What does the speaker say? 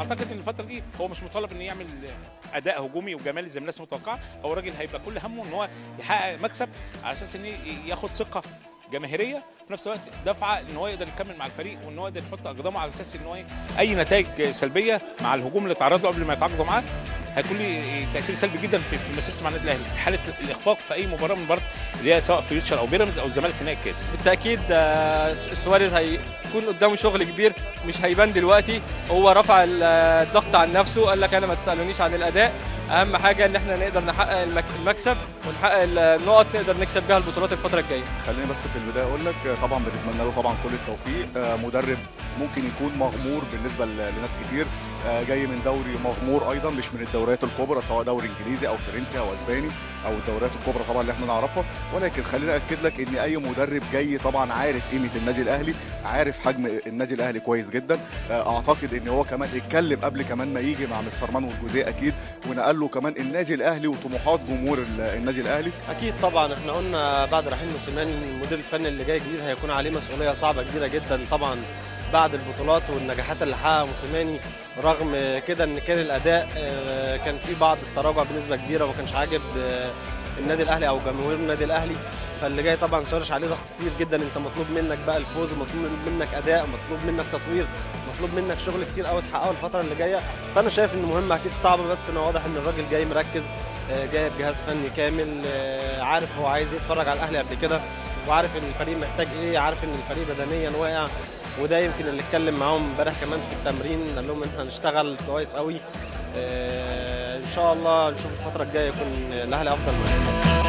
اعتقد ان الفتره دي هو مش مطالب انه يعمل اداء هجومي وجمالي زي ما الناس متوقعه هو راجل هيبقى كل همه ان هو يحقق مكسب على اساس ان ياخد ثقه جماهيريه في نفس الوقت دفعه ان هو يقدر يكمل مع الفريق وان هو يقدر يحط اقدامه على اساس ان هو اي نتائج سلبيه مع الهجوم اللي تعرض له قبل ما يتعاقدوا معاه هيكون ليه تاثير سلبي جدا في في مسيرته مع النادي الاهلي في حاله الاخفاق في اي مباراه من المباريات اللي هي سواء فيوتشر او بيراميدز او الزمالك في نهائي الكاس بالتاكيد آه، سواريز هيكون قدامه شغل كبير مش هيبان دلوقتي هو رفع الضغط عن نفسه قال لك انا ما تسالونيش عن الاداء اهم حاجه ان احنا نقدر نحقق المك- المكسب ونحقق النقط نقدر نكسب بيها البطولات الفتره الجايه خليني بس في البدايه اقول لك آه، طبعا بنتمنى له طبعا كل التوفيق آه، مدرب ممكن يكون مغمور بالنسبه ل- لناس كتير آه، جاي من دوري مغمور ايضا مش من الدوريات الكبرى سواء دوري انجليزي او فرنسي او اسباني او الدوريات الكبرى طبعا اللي احنا نعرفها ولكن خليني اكد لك ان اي مدرب جاي طبعا عارف قيمه النادي الاهلي عارف حجم النادي الاهلي كويس جدا آه، اعتقد ان هو كمان اتكلم قبل كمان ما يجي مع مستر مان والجوزيه اكيد ونقل له كمان النادي الاهلي وطموحات جمهور ال- النادي الاهلي اكيد طبعا احنا قلنا بعد رحيل موسيماني المدير الفني اللي جاي جديد هيكون عليه مسؤوليه صعبه كبيره جدا طبعا بعد البطولات والنجاحات اللي حققها موسيماني رغم كده ان كان الاداء آه، كان في بعض التراجع بنسبه كبيره وما كانش عاجب آه، النادي الاهلي او جمهور النادي الاهلي فاللي جاي طبعا سوارش عليه ضغط كتير جدا انت مطلوب منك بقى الفوز مطلوب منك اداء مطلوب منك تطوير مطلوب منك شغل كتير قوي تحققه الفتره اللي جايه فانا شايف ان مهمه اكيد صعبه بس انا واضح ان الراجل جاي مركز آه، جايب جهاز فني كامل آه، عارف هو عايز إيه، يتفرج على الاهلي قبل كده وعارف ان الفريق محتاج ايه عارف ان الفريق بدنيا واقع وده يمكن اللي اتكلم معاهم امبارح كمان في التمرين قال لهم ان احنا هنشتغل كويس قوي آه، ان شاء الله نشوف الفتره الجايه يكون الاهلي افضل معانا